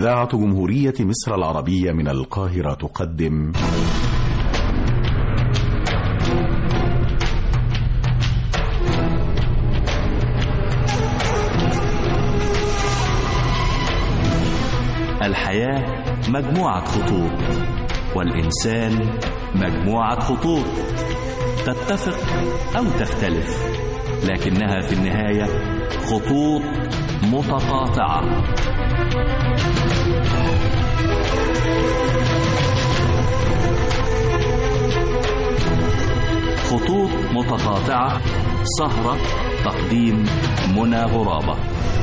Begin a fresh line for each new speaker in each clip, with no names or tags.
إذاعة جمهورية مصر العربية من القاهرة تقدم
الحياة مجموعة خطوط والإنسان مجموعة خطوط تتفق أو تختلف لكنها في النهاية خطوط متقاطعة خطوط متقاطعة سهرة تقديم منى غرابة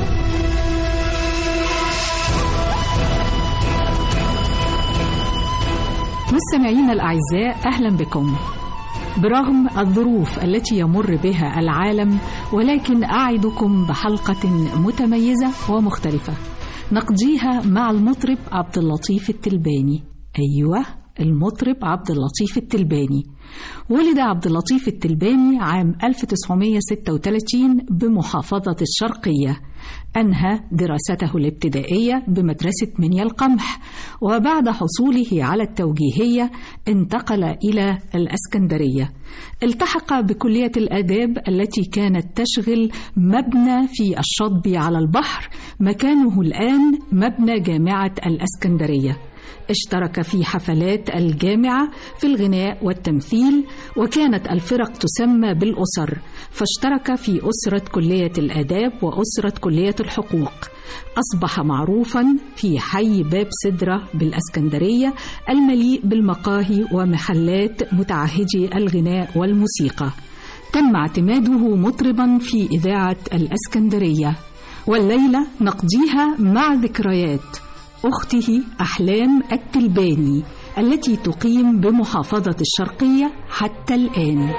مستمعينا الأعزاء أهلا بكم برغم الظروف التي يمر بها العالم ولكن أعدكم بحلقة متميزة ومختلفة نقضيها مع المطرب عبد اللطيف التلباني أيوة المطرب عبد اللطيف التلباني ولد عبد اللطيف التلباني عام 1936 بمحافظة الشرقية أنهى دراسته الابتدائية بمدرسة منيا القمح وبعد حصوله على التوجيهية انتقل إلى الأسكندرية التحق بكلية الآداب التي كانت تشغل مبنى في الشطب على البحر مكانه الآن مبنى جامعة الأسكندرية اشترك في حفلات الجامعة في الغناء والتمثيل وكانت الفرق تسمى بالأسر فاشترك في أسرة كلية الآداب وأسرة كلية الحقوق أصبح معروفا في حي باب سدرة بالأسكندرية المليء بالمقاهي ومحلات متعهدي الغناء والموسيقى تم اعتماده مطربا في إذاعة الأسكندرية والليلة نقضيها مع ذكريات أخته أحلام التلباني التي تقيم بمحافظة الشرقية حتى الآن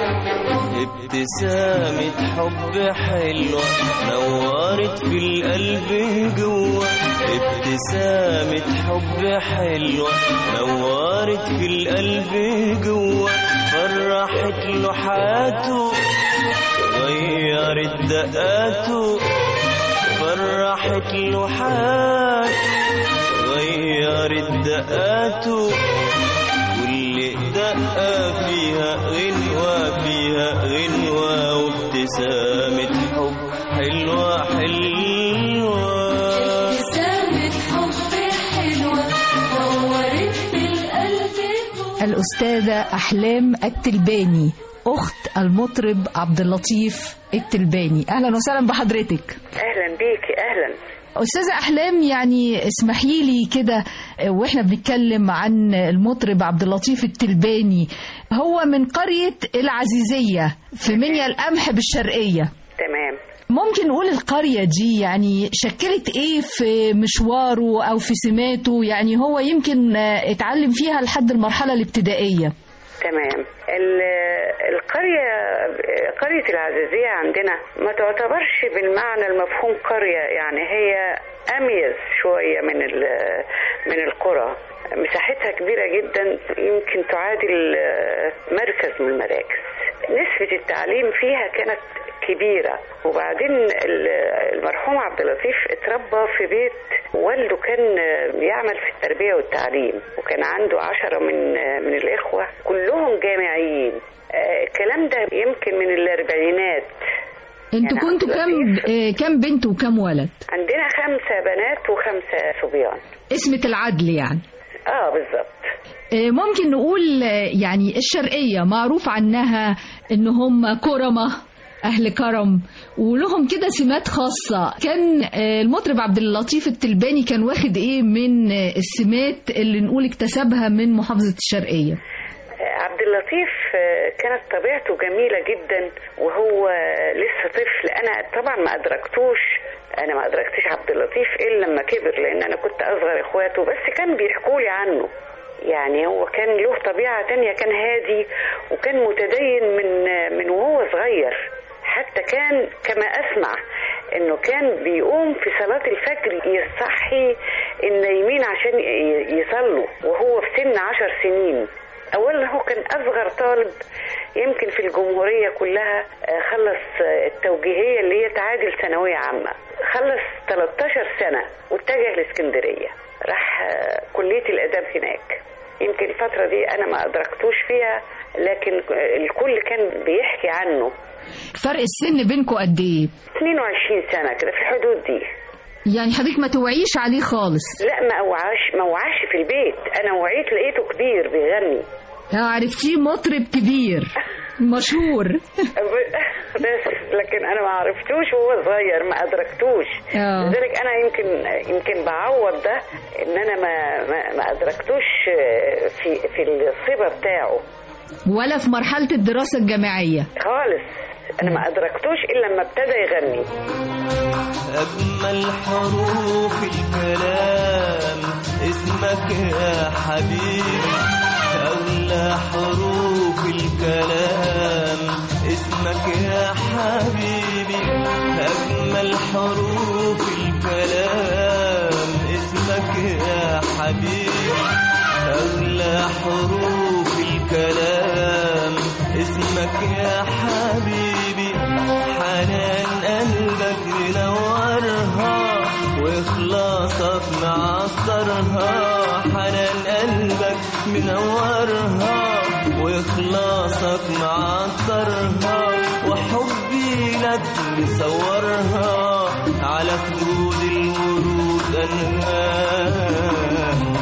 ابتسامة حب حلوة نورت في القلب جوه ابتسامة حب حلوة نورت في القلب جوه فرحت له حياته غيرت دقاته فرحت له حياته غيرت دقاته كل دقة فيها غنوة فيها غنوة وابتسامة حب حلوة حلوة
ابتسامة حب حلوة نورت في القلب
الأستاذة أحلام التلباني أخت المطرب عبد اللطيف التلباني أهلا وسهلا بحضرتك
اهلا بيكي اهلا
أستاذة أحلام يعني اسمحي لي كده وإحنا بنتكلم عن المطرب عبد اللطيف التلباني هو من قرية العزيزية في منيا القمح بالشرقية
تمام
ممكن نقول القرية دي يعني شكلت ايه في مشواره او في سماته يعني هو يمكن آه، اتعلم فيها لحد المرحلة الابتدائية
تمام ال- القرية قرية العزيزية عندنا ما تعتبرش بالمعنى المفهوم قرية يعني هي أميز شوية من ال- من القرى مساحتها كبيرة جدا يمكن تعادل آه، مركز من المراكز نسبة التعليم فيها كانت كبيرة وبعدين ال- المرحوم عبد اللطيف اتربى في بيت والده كان بيعمل في التربية والتعليم وكان عنده عشرة من من الإخوة كلهم جامعيين آه، الكلام ده يمكن من الأربعينات
انتوا
يعني
كنتوا
عبد
كام
اللطيف.
آه، كام بنت وكام ولد
عندنا خمسة بنات وخمسة صبيان
اسمة العدل يعني
اه بالظبط
آه، ممكن نقول آه، يعني الشرقية معروف عنها ان هم كرمة اهل كرم ولهم كده سمات خاصة كان آه، المطرب عبد اللطيف التلباني كان واخد ايه من آه، السمات اللي نقول اكتسبها من محافظة الشرقية
عبد اللطيف آه، كانت طبيعته جميلة جدا وهو لسه طفل أنا طبعا ما أدركتوش أنا ما أدركتش عبد اللطيف إلا لما كبر لأن أنا كنت أصغر إخواته بس كان بيحكوا لي عنه يعني هو كان له طبيعة تانية كان هادي وكان متدين من من وهو صغير حتى كان كما أسمع إنه كان بيقوم في صلاة الفجر يصحي النايمين عشان ي- يصلوا وهو في سن عشر سنين اولا هو كان اصغر طالب يمكن في الجمهورية كلها آه، خلص آه، التوجيهية اللي هي تعادل ثانوية عامة خلص 13 سنة واتجه لاسكندرية راح آه، كلية الآداب هناك يمكن الفترة دي أنا ما أدركتوش فيها لكن آه، الكل كان بيحكي عنه
فرق السن بينكم قد ايه
22 سنة كده في الحدود دي
يعني حضرتك ما توعيش عليه خالص
لا ما وعاش ما وعاش في البيت انا وعيت لقيته كبير بيغني
ها عرفتيه مطرب كبير مشهور
بس لكن انا ما عرفتوش وهو صغير ما ادركتوش
آه.
لذلك انا يمكن يمكن بعوض ده ان انا ما ما, ما ادركتوش في في الصبا بتاعه
ولا في مرحلة الدراسة الجامعية
خالص انا ما ادركتوش الا لما ابتدى يغني
أجمل حروف الكلام اسمك يا حبيبي أغلى حروف الكلام اسمك يا حبيبي أجمل حروف الكلام اسمك يا حبيبي أغلى حروف الكلام اسمك يا حبيبي حنان قلبك منورها واخلاصك معطرها حنان قلبك منورها واخلاصك معطرها وحبي لك مصورها على خدود الورود انهار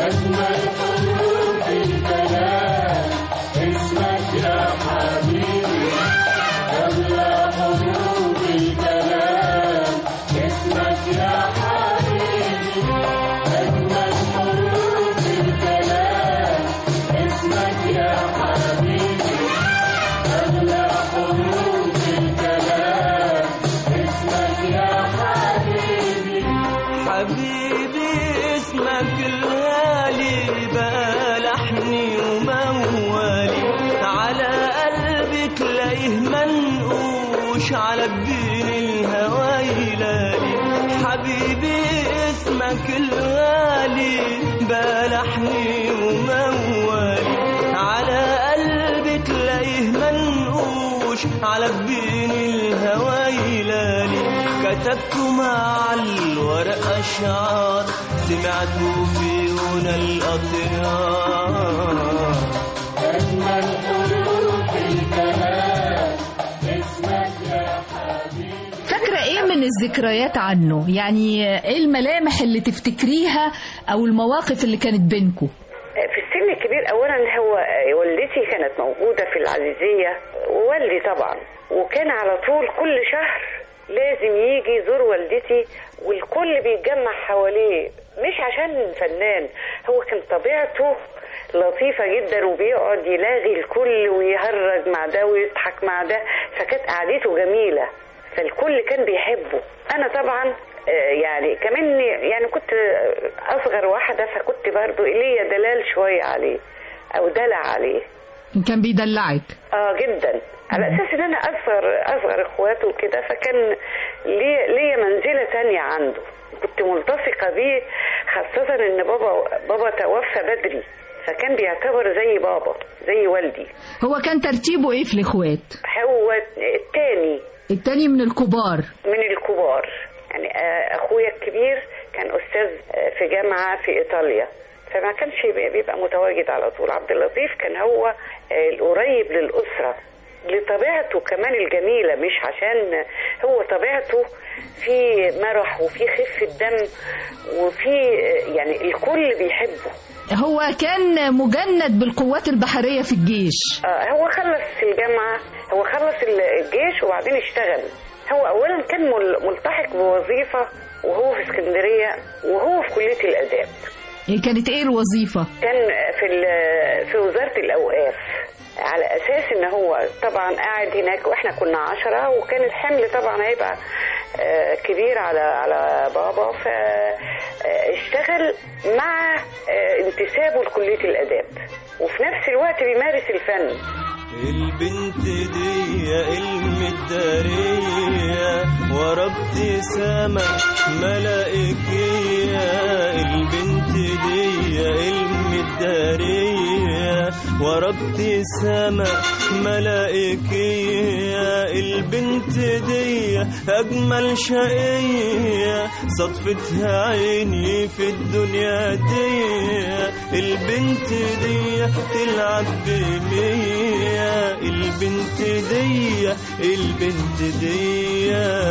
حبيبي اسمك الغالي بقى لحني وموالي على قلبي تلاقيه منقوش على جبين الهوى يلالي حبيبي اسمك الغالي بقى لحني وموالي على قلبي تلاقيه منقوش على جبين الهوى يلالي كتبت مع الورقة شعر سمعته في هنا الأطيار
فاكرة ايه من الذكريات عنه يعني ايه الملامح اللي تفتكريها او المواقف اللي كانت بينكم
في السن الكبير اولا هو والدتي كانت موجوده في العزيزيه ووالدي طبعا وكان على طول كل شهر لازم يجي يزور والدتي والكل بيتجمع حواليه مش عشان فنان هو كان طبيعته لطيفة جدا وبيقعد يلاغي الكل ويهرج مع ده ويضحك مع ده فكانت قعدته جميلة فالكل كان بيحبه انا طبعا آه، يعني كمان يعني كنت اصغر واحده فكنت برضو ليا دلال شويه عليه او دلع عليه
كان بيدلعك
اه جدا على اساس ان انا اصغر اصغر اخواته وكده فكان ليا ليا منزله تانية عنده كنت ملتصقه بيه خاصه ان بابا بابا توفى بدري فكان بيعتبر زي بابا زي والدي
هو كان ترتيبه ايه في الاخوات
هو التاني
التاني من الكبار
من الكبار يعني آه، اخويا الكبير كان استاذ آه، في جامعه في ايطاليا فما كانش بي- بيبقى متواجد على طول عبد اللطيف كان هو آه، القريب للاسره لطبيعته كمان الجميله مش عشان هو طبيعته في مرح وفي خفه دم وفي آه، يعني الكل بيحبه
هو كان مجند بالقوات البحرية في الجيش
آه، هو خلص الجامعة هو خلص ال- الجيش وبعدين اشتغل هو أولا كان مل- ملتحق بوظيفة وهو في اسكندرية وهو في كلية الآداب
كانت ايه الوظيفة
كان في ال- في وزارة الأوقاف على أساس إن هو طبعا قاعد هناك وإحنا كنا عشرة وكان الحمل طبعا هيبقى آه، كبير على على بابا فاشتغل مع آه، انتسابه لكلية الآداب وفي نفس الوقت بيمارس الفن
البنت دي المدارية ورا ابتسامة ملائكية البنت دي المدارية ورا ابتسامة ملائكية البنت دي أجمل شقية صدفتها عيني في الدنيا دي البنت دي تلعب بمية البنت دي البنت دي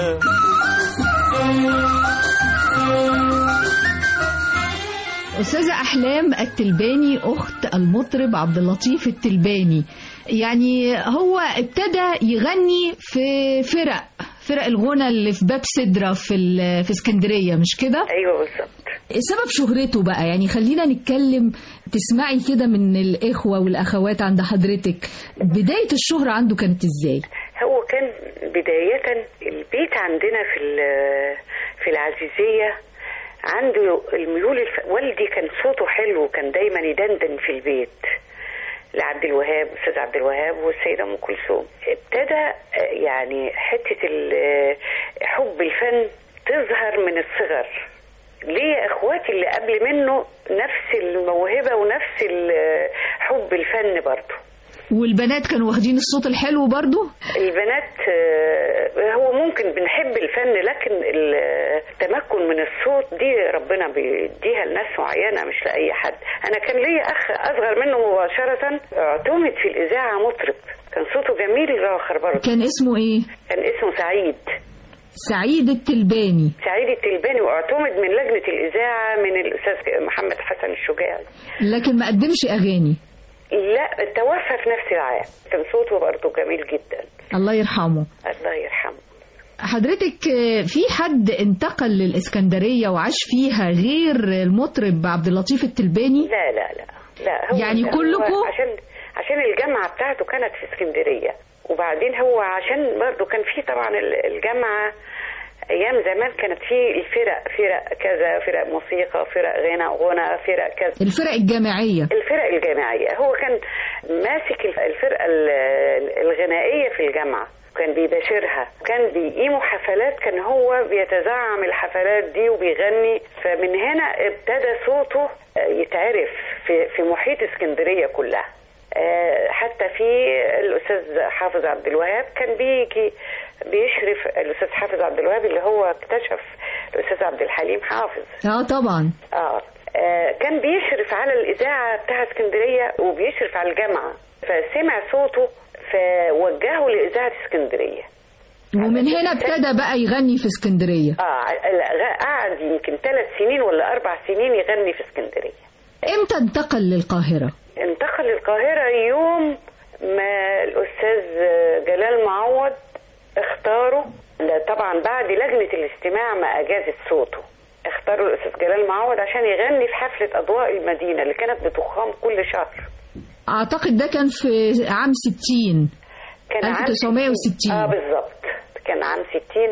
أستاذة أحلام التلباني أخت المطرب عبد اللطيف التلباني يعني هو ابتدى يغني في فرق فرق الغنى اللي في باب سدرة في ال- في اسكندرية مش كده؟
ايوه بالظبط
سبب شهرته بقى يعني خلينا نتكلم تسمعي كده من الإخوة والأخوات عند حضرتك بداية الشهرة عنده كانت إزاي؟
هو كان بداية البيت عندنا في ال- في العزيزية عنده الميول الف... والدي كان صوته حلو كان دايما يدندن في البيت لعبد الوهاب استاذ عبد الوهاب والسيده ام كلثوم ابتدى آه، يعني حته ال- آه، حب الفن تظهر من الصغر ليه اخواتي اللي قبل منه نفس الموهبه ونفس ال- آه، حب الفن برضه
والبنات كانوا واخدين الصوت الحلو برضو؟
البنات آه، هو ممكن بنحب الفن لكن التمكن من الصوت دي ربنا بيديها لناس معينه مش لاي حد انا كان ليا اخ اصغر منه مباشره اعتمد في الاذاعه مطرب كان صوته جميل الاخر برضه
كان اسمه إيه؟
كان اسمه سعيد
سعيد التلباني
سعيد التلباني واعتمد من لجنه الاذاعه من الاستاذ محمد حسن الشجاعي
لكن ما قدمش أغاني
لا توفى في نفس العام كان صوته برضه جميل جدا
الله يرحمه
الله يرحمه
حضرتك آه، في حد انتقل للإسكندرية وعاش فيها غير المطرب عبد اللطيف التلباني؟
لا لا لا لا هو
يعني
هو
كلكم؟
عشان عشان الجامعه بتاعته كانت في اسكندريه وبعدين هو عشان برضه كان في طبعا ال- الجامعه ايام زمان كانت في الفرق فرق كذا فرق موسيقى فرق غنى غنى فرق كذا
الفرق الجامعية
الفرق الجامعيه هو كان ماسك الف- الفرقه ال- الغنائيه في الجامعه كان بيباشرها كان بيقيموا حفلات كان هو بيتزعم الحفلات دي وبيغني فمن هنا ابتدى صوته يتعرف في في محيط اسكندريه كلها آه، حتى في الاستاذ حافظ عبد الوهاب كان بيجي بيشرف الاستاذ حافظ عبد الوهاب اللي هو اكتشف الاستاذ عبد الحليم حافظ
اه طبعا
اه آه، كان بيشرف على الإذاعة بتاع اسكندرية وبيشرف على الجامعة فسمع صوته فوجهه لإذاعة اسكندرية
ومن هنا ابتدى بقى يغني في اسكندرية
اه لا، غ- قعد يمكن ثلاث سنين ولا أربع سنين يغني في اسكندرية
امتى انتقل للقاهرة؟
انتقل للقاهرة يوم ما الأستاذ جلال معوض اختاره ده طبعا بعد لجنة الاستماع ما أجازت صوته اختاروا الأستاذ جلال معوض عشان يغني في حفلة أضواء المدينة اللي كانت بتقام كل شهر
اعتقد ده كان في عام 60
كان عام
1960.
اه بالظبط كان عام 60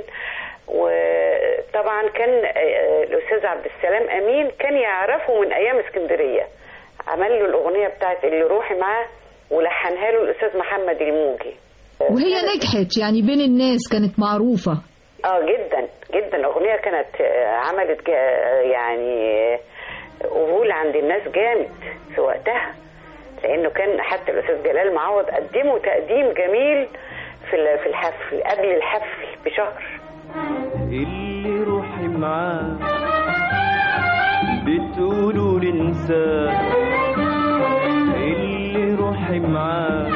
وطبعا كان آه، الاستاذ عبد السلام امين كان يعرفه من ايام اسكندريه عمل له الاغنيه بتاعت اللي روحي معاه ولحنها له الاستاذ محمد الموجي
وهي نجحت يعني بين الناس كانت معروفة
اه جدا جدا اغنيه كانت آه، عملت جا- يعني آه، قبول عند الناس جامد في وقتها لانه كان حتى الاستاذ جلال معوض قدمه تقديم جميل في ال- في الحفل قبل الحفل بشهر
اللي روحي معاه بتقولوا الانسان اللي روحي معاه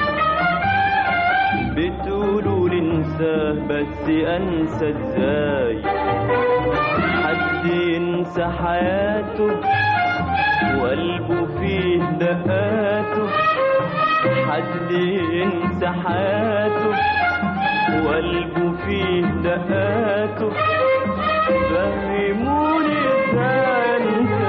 بتقولوا الانساه بس انسى ازاي حد ينسى حياته وقلبه فيه دقاته حد ينسى حياته وقلبه فيه دقاته فهموني ازاي انت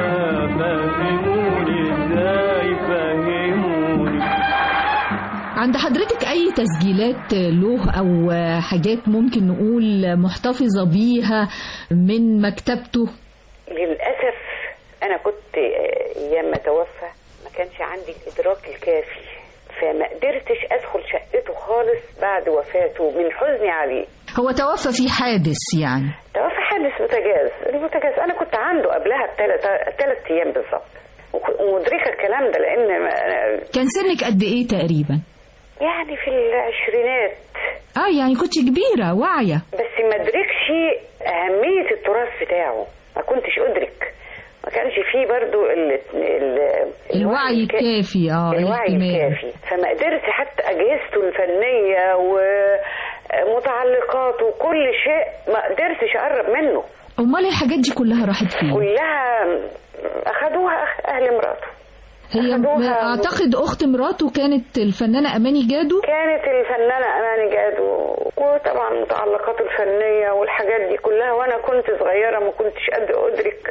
فهموني ازاي فهموني
عند حضرتك اي تسجيلات له او حاجات ممكن نقول محتفظة بيها من مكتبته
للاسف انا كنت آه، ايام ما توفى ما كانش عندي الادراك الكافي فما قدرتش ادخل شقته خالص بعد وفاته من حزني عليه
هو توفى في حادث يعني
توفى حادث بوتاجاز البوتاجاز انا كنت عنده قبلها بثلاث ايام بالظبط وكنت ومدركه الكلام ده لان أنا-
كان سنك قد ايه تقريبا
يعني في العشرينات
اه يعني كنت كبيره واعيه
بس ما ادركش اهميه التراث بتاعه ما كنتش ادرك ما كانش فيه برضو ال... ال...
الوعي
الك-
الكافي اه
الوعي
الاهتمام.
الكافي فما قدرت حتى اجهزته الفنيه ومتعلقاته وكل شيء ما قدرتش اقرب منه
امال الحاجات دي كلها راحت فين
كلها اخدوها أخ- اهل مراته
هي
أخدوها-
اعتقد اخت مراته كانت الفنانه اماني جادو
كانت الفنانة أماني جاد و- وطبعا متعلقاته الفنية والحاجات دي كلها وأنا كنت صغيرة ما كنتش قد أدرك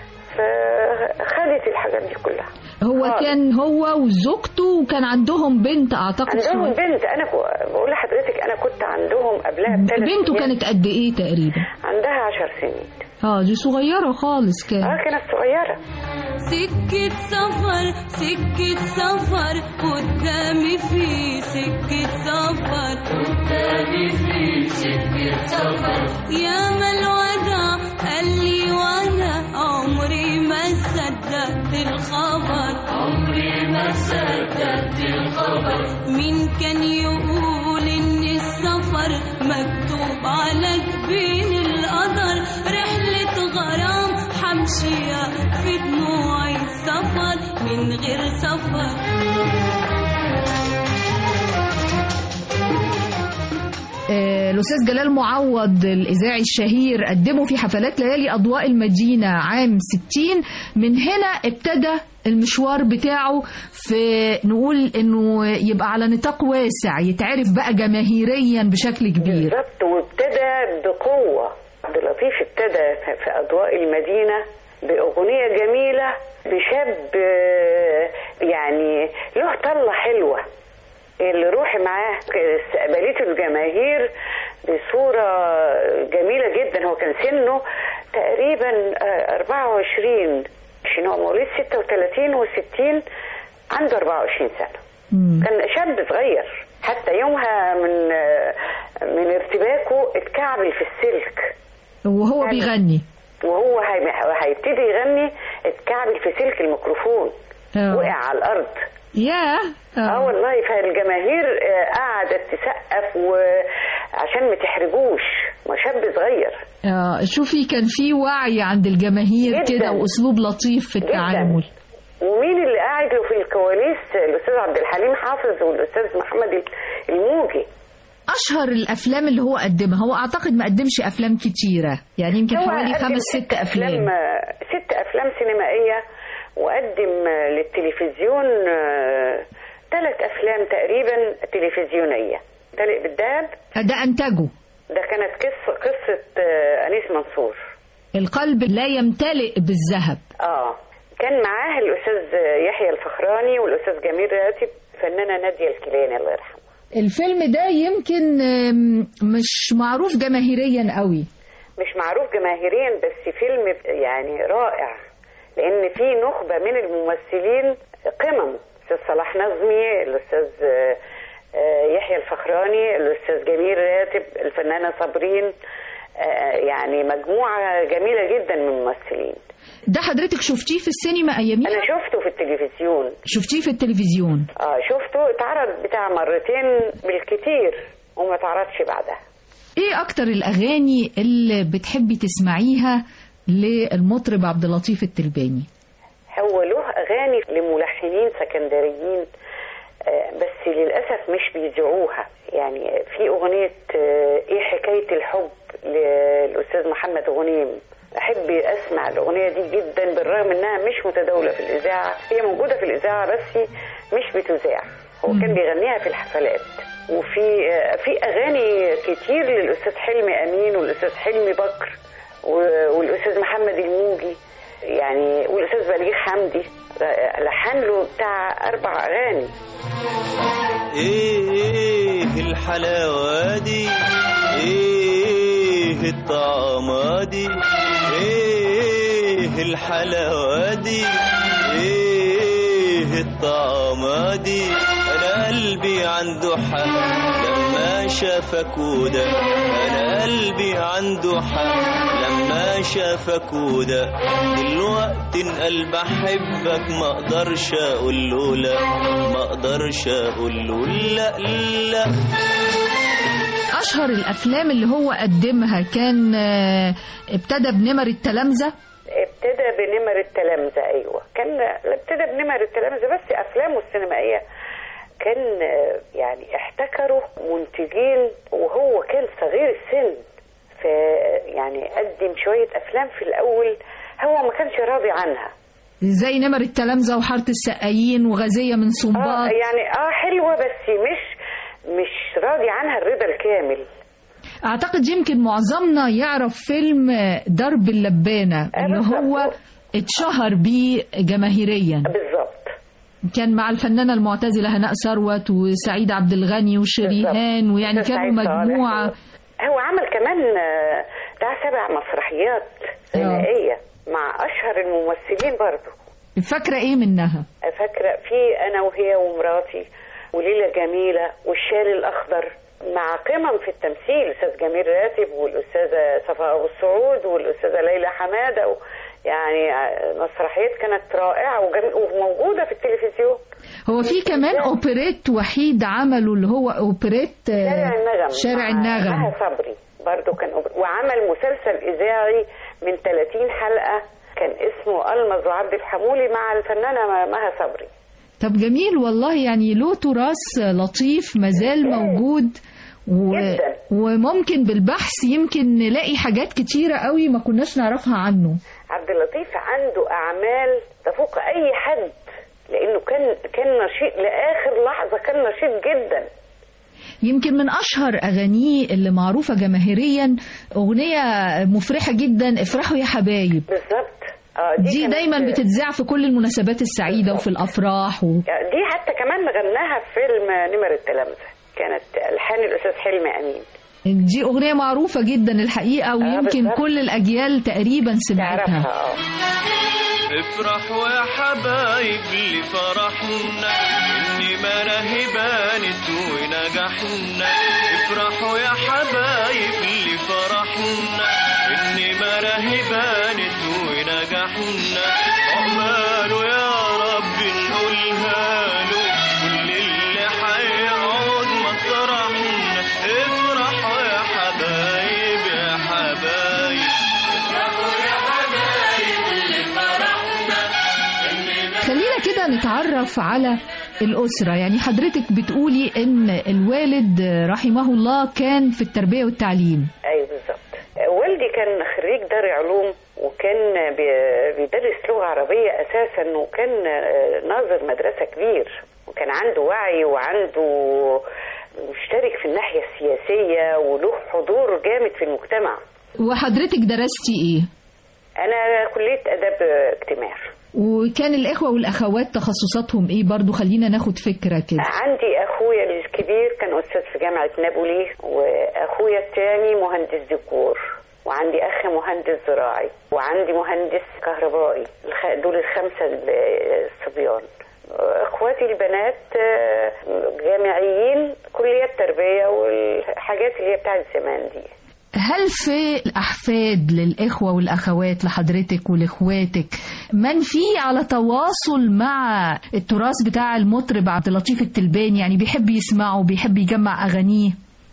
فخدت الحاجات دي كلها
هو
آه.
كان هو وزوجته وكان عندهم بنت اعتقد
عندهم
صغيرة.
بنت أنا كو- بقول لحضرتك أنا كنت عندهم قبلها بثلاث
بنته
سنين.
كانت قد ايه تقريبا
عندها عشر سنين
اه دي صغيره خالص كان
اه كانت صغيرة
سكة سفر سكة سفر قدامي في سكة سفر قدامي في سكة سفر يا ما الوداع قال لي وانا عمري ما صدقت الخبر عمري ما صدقت الخبر مين كان يقول ان السفر مكتوب على جبين القدر رحلة غرام حمشيها في دموعي السفر من غير سفر
آه، الأستاذ جلال معوض الإذاعي الشهير قدمه في حفلات ليالي أضواء المدينة عام 60 من هنا ابتدى المشوار بتاعه في نقول انه يبقى على نطاق واسع يتعرف بقى جماهيريا بشكل كبير
بالظبط وابتدى بقوة عبد اللطيف ابتدى في أضواء المدينة بأغنية جميلة بشاب آه، يعني له طلة حلوة اللي روحي معاه استقبلته الجماهير بصورة جميلة جدا هو كان سنه تقريبا آه، 24 عشان هو مواليد 36 و60 عنده 24 سنة
مم.
كان شاب صغير حتى يومها من آه، من ارتباكه اتكعبل في السلك
وهو
يعني-
بيغني
وهو هي- هيبتدي يغني اتكعبل في سلك الميكروفون
آه.
وقع على الارض
ياه
اه والله فالجماهير آه، قعدت تسقف وعشان ما تحرجوش ما شاب صغير
آه، شوفي كان في وعي عند الجماهير
جداً.
كده واسلوب لطيف في التعامل
ومين اللي قاعد له في الكواليس الاستاذ عبد الحليم حافظ والاستاذ محمد الموجي
اشهر الافلام اللي هو قدمها هو اعتقد ما قدمش افلام كتيره يعني يمكن
هو
حوالي
قدم
خمس ست افلام
ست افلام سينمائيه وقدم آه، للتلفزيون ثلاث افلام تقريبا تلفزيونيه تلق بالدهب
ده انتجه
ده كانت قصه قصه آه، انيس منصور
القلب لا يمتلئ بالذهب
اه كان معاه الاستاذ يحيى الفخراني والاستاذ جميل راتب فنانه ناديه الكيلاني الله يرحمها
الفيلم ده يمكن آم، مش معروف جماهيريا قوي
مش معروف جماهيريا بس فيلم يعني رائع لان في نخبه من الممثلين قمم الاستاذ صلاح نظمي الاستاذ آه، آه، يحيى الفخراني الاستاذ جميل راتب الفنانه صابرين آه، يعني مجموعه جميله جدا من الممثلين
ده حضرتك شفتيه في السينما اياميها
انا شفته في التلفزيون
شفتيه في التلفزيون
اه شفته اتعرض بتاع مرتين بالكتير وما اتعرضش بعدها
ايه اكتر الاغاني اللي بتحبي تسمعيها للمطرب عبد اللطيف التلباني
هو له اغاني لملحنين سكندريين آه، بس للاسف مش بيذيعوها يعني في اغنيه آه، ايه حكايه الحب للاستاذ محمد غنيم احب اسمع الاغنيه دي جدا بالرغم انها مش متداوله في الاذاعه هي موجوده في الاذاعه بس مش بتذاع هو كان بيغنيها في الحفلات وفي آه، في اغاني كتير للاستاذ حلمي امين والاستاذ حلمي بكر و- والاستاذ محمد الموجي يعني والاستاذ بليغ حمدي لحن له بتاع اربع اغاني
ايه الحلاوة دي ايه الطعمة دي ايه الحلاوة دي ايه الطعمة دي انا قلبي عنده حق لما شافك وده انا قلبي عنده حق لما ما شافك وده دلوقتي انقل بحبك ما اقدرش اقول له لا ما اقدرش اقول له لا لا
اشهر الافلام اللي هو قدمها كان آه، ابتدى بنمر التلامذه
ابتدى بنمر التلامذة أيوة كان ابتدى بنمر التلامذة بس أفلامه السينمائية كان آه، يعني احتكروا منتجين وهو كان صغير السن ف يعني قدم شوية أفلام في الأول هو ما كانش راضي عنها
زي نمر التلامذه وحاره السقايين وغازيه من
اه
صنباط
يعني اه حلوة بس مش مش راضي عنها الرضا الكامل
اعتقد يمكن معظمنا يعرف فيلم آه، درب اللبانه
آه،
اللي
بالظبط.
هو اتشهر بيه جماهيريا
بالظبط
كان مع الفنانه المعتزله هناء ثروت وسعيد عبد الغني وشريهان ويعني
أستاذ
كانوا
سعيد صالح.
مجموعه
هو عمل كمان آه، بتاع سبع مسرحيات غنائية مع أشهر الممثلين برضو
فاكره ايه منها
فاكرة في أنا وهي ومراتي وليلة جميلة والشال الأخضر مع قمم في التمثيل الأستاذ جميل راتب والأستاذة صفاء أبو السعود والأستاذة ليلى حمادة و يعني آه، مسرحيات كانت رائعة وجم- وموجودة في التلفزيون
هو في كمان اوبريت وحيد عمله اللي هو اوبريت آه،
شارع النغم
شارع
مع
النغم
مها صبري برضو كان أوبر- وعمل مسلسل إذاعي من 30 حلقة كان اسمه ألمز وعبد الحمولي مع الفنانة مها صبري
طب جميل والله يعني له تراث لطيف مازال موجود و...
جداً.
وممكن بالبحث يمكن نلاقي حاجات كتيرة قوي ما كناش نعرفها عنه
عبد اللطيف عنده أعمال تفوق أي حد لأنه كان كان نشيط لآخر لحظة كان نشيط جدا
يمكن من أشهر أغانيه اللي معروفة جماهيريا أغنية مفرحة جدا افرحوا يا حبايب
بالظبط اه
دي
كانت-
دايما بتتذاع في كل المناسبات السعيدة وفي الأفراح و...
دي حتى كمان غناها في فيلم نمر التلامذة كانت ألحان الأستاذ حلمي أمين
دي أغنية معروفة جدا الحقيقة ويمكن
بالظبط.
كل الأجيال تقريبا سمعتها
تعرفها اه
افرحوا يا حبايب لفرحنا اني مراهي بانت ونجحنا افرحوا يا حبايب لفرحنا اني مراهي بانت ونجحنا عقباله يا رب نقولها له كل اللي هيقعد مطرحنا افرحوا يا حبايب يا حبايب
خلينا كده نتعرف على الأسرة يعني حضرتك بتقولي إن الوالد رحمه الله كان في التربية والتعليم
ايوه بالظبط والدي كان خريج دار علوم وكان بي- بيدرس لغه عربيه اساسا وكان آه، ناظر مدرسه كبير وكان عنده وعي وعنده مشترك في الناحيه السياسيه وله حضور جامد في المجتمع
وحضرتك درستي إيه؟
انا كليه اداب اجتماع
وكان الإخوة والأخوات تخصصاتهم إيه برضو خلينا ناخد فكرة كده
عندي اخويا الكبير كان استاذ في جامعه نابولي واخويا الثاني مهندس ديكور وعندي اخ مهندس زراعي وعندي مهندس كهربائي الخ- دول الخمسه ال- الصبيان اخواتي البنات آه، جامعيين كليات تربيه والحاجات اللي هي بتاعت زمان دي
هل في الأحفاد للإخوة والأخوات لحضرتك ولإخواتك من في على تواصل مع التراث بتاع المطرب عبد اللطيف التلباني يعني بيحب يسمعه بيحب يجمع أغانيه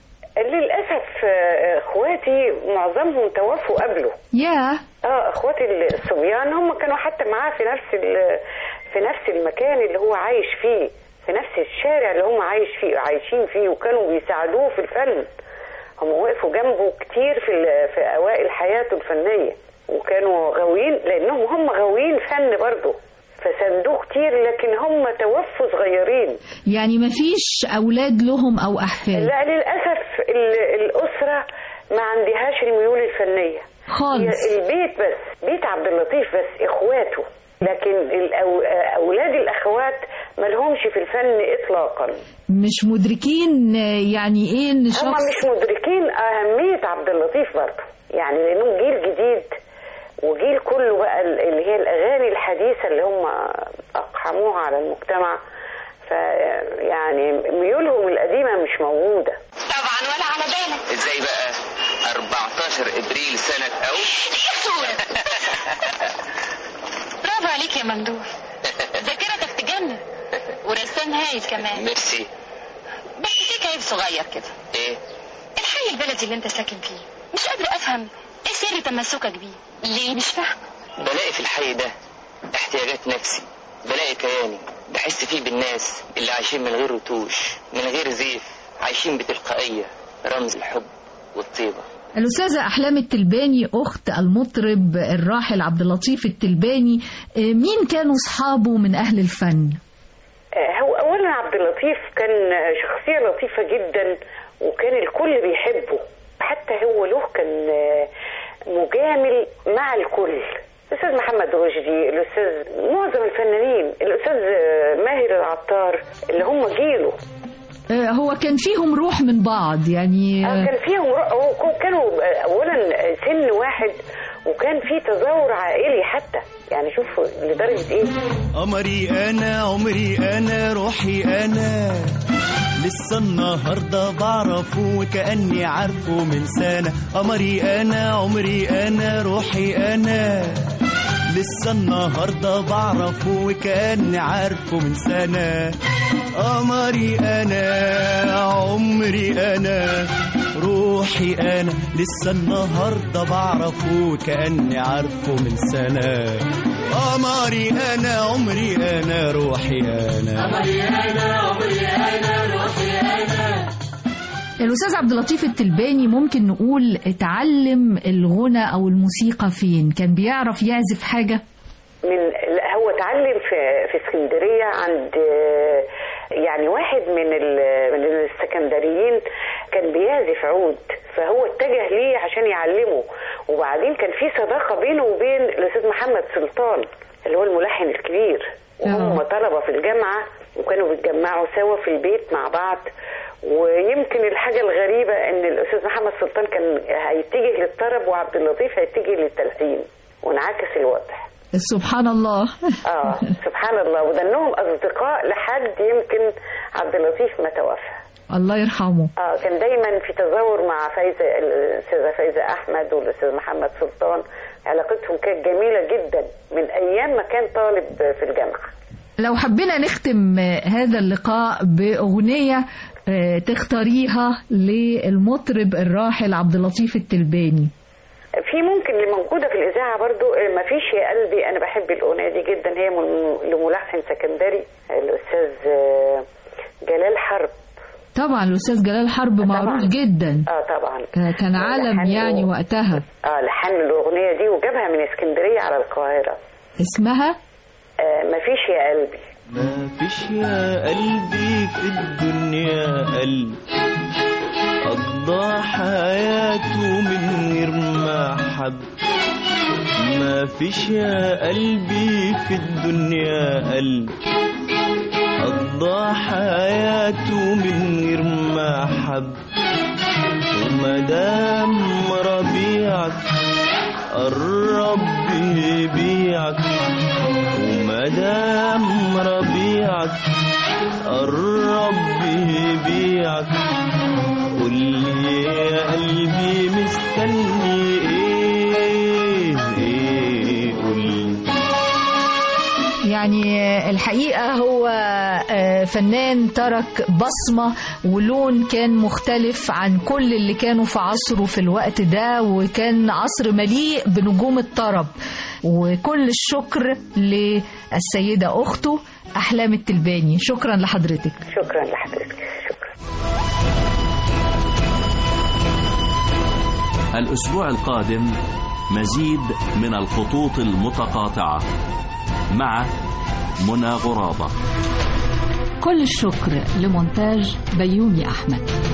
للاسف آه، اخواتي معظمهم توفوا قبله
ياه
اه اخواتي الصبيان هم كانوا حتى معاه في نفس ال- في نفس المكان اللي هو عايش فيه في نفس الشارع اللي هم عايش فيه عايشين فيه وكانوا بيساعدوه في الفن هم وقفوا جنبه كتير في ال- في اوائل حياته الفنيه وكانوا غاويين لانهم هم غاويين فن برضه فساندوه كتير لكن هم توفوا صغيرين
يعني مفيش أولاد لهم أو أحفاد
لا للاسف ال- الاسره ما عندهاش الميول الفنيه
خالص
هي البيت بس بيت عبد اللطيف بس اخواته لكن الأو... اولاد الاخوات ما لهمش في الفن اطلاقا
مش مدركين يعني إيه إن
هم
شخص
مش مدركين اهميه عبد اللطيف برضه يعني لانهم جيل جديد وجيل كله بقى ال- اللي هي الاغاني الحديثه اللي هم اقحموها على المجتمع فيعني ميولهم القديمه مش موجوده
طبعا ولا على بالك
ازاي بقى
14 ابريل سنة او
برافو عليك يا ممدوح ذاكرتك تجنن ورسام هايل كمان
ميرسي
بس فيك عيب صغير كده
ايه
الحي البلدي اللي انت ساكن فيه مش قادر افهم ايه سر تمسكك بيه ليه مش فاهم
بلاقي في الحي ده احتياجات نفسي بلاقي كياني بحس فيه بالناس اللي عايشين من غير رتوش من غير زيف عايشين بتلقائية رمز الحب والطيبة
الأستاذة أحلام التلباني أخت المطرب الراحل عبد اللطيف التلباني آه، مين كانوا أصحابه من أهل الفن؟
آه، هو اولا عبد اللطيف كان شخصيه لطيفه جدا وكان الكل بيحبه حتى هو له كان آه، مجامل مع الكل الاستاذ محمد رشدي الاستاذ معظم الفنانين الاستاذ آه، ماهر العطار اللي هم جيله
آه، هو كان فيهم روح من بعض يعني
آه،
آه،
كان فيهم رأ- هو- كانوا آه، اولا سن واحد وكان في تزاور عائلي حتى يعني شوف لدرجه ايه
قمري انا عمري انا روحي انا لسه النهارده بعرفه وكاني عارفه من سنه قمري انا عمري انا روحي انا لسه النهارده بعرفه وكاني عارفه من سنه قمري انا عمري انا روحي انا لسه النهارده بعرفه وكاني عارفه من سنه قمري انا عمري انا روحي انا
الأستاذ عبد اللطيف التلباني ممكن نقول اتعلم الغنى أو الموسيقى فين؟ كان بيعرف يعزف حاجة؟
من لا هو اتعلم في في اسكندريه عند آه، يعني واحد من ال- من السكندريين كان بيعزف عود فهو اتجه ليه عشان يعلمه وبعدين كان في صداقه بينه وبين الاستاذ محمد سلطان اللي هو الملحن الكبير وهم طلبه في الجامعه وكانوا بيتجمعوا سوا في البيت مع بعض ويمكن الحاجه الغريبه ان الاستاذ محمد سلطان كان هيتجه للطرب وعبد اللطيف هيتجه للتلحين وانعكس الوضع
سبحان الله
اه سبحان الله وظنهم اصدقاء لحد يمكن عبد اللطيف ما توفى
الله يرحمه
اه كان دايما في تزاور مع فايزه الاستاذه فايزه احمد والاستاذ محمد سلطان علاقتهم كانت جميله جدا من ايام ما كان طالب في الجامعه
لو حبينا نختم آه، هذا اللقاء بأغنية آه، تختاريها للمطرب الراحل عبد اللطيف التلباني
في ممكن اللي موجوده في الاذاعه برضو آه، ما فيش يا قلبي انا بحب الاغنيه دي جدا هي من- لملحن سكندري الاستاذ آه، جلال حرب
طبعا الأستاذ جلال حرب معروف جدا
اه طبعا
آه، كان عالم
لحن
يعني
و-
وقتها
اه لحن الاغنيه دي وجابها من اسكندريه على القاهره
اسمها
آه مفيش يا قلبي
ما فيش يا قلبي في الدنيا قلب قضى حياته من غير ما حب ما فيش يا قلبي في الدنيا قلب قضى حياته من غير ما حب ومدام ربيعك قرب بيبيعك ومدام ربيعك قرب بيبيعك قول لي يا قلبي مستني ايه ايه قول لي
يعني الحقيقة هو آه، فنان ترك بصمة ولون كان مختلف عن كل اللي كانوا في عصره في الوقت ده وكان عصر مليء بنجوم الطرب وكل الشكر للسيدة أخته أحلام التلباني شكرا لحضرتك
شكرا لحضرتك شكرا
الأسبوع القادم مزيد من الخطوط المتقاطعة مع منى غرابة
كل الشكر لمونتاج بيومي أحمد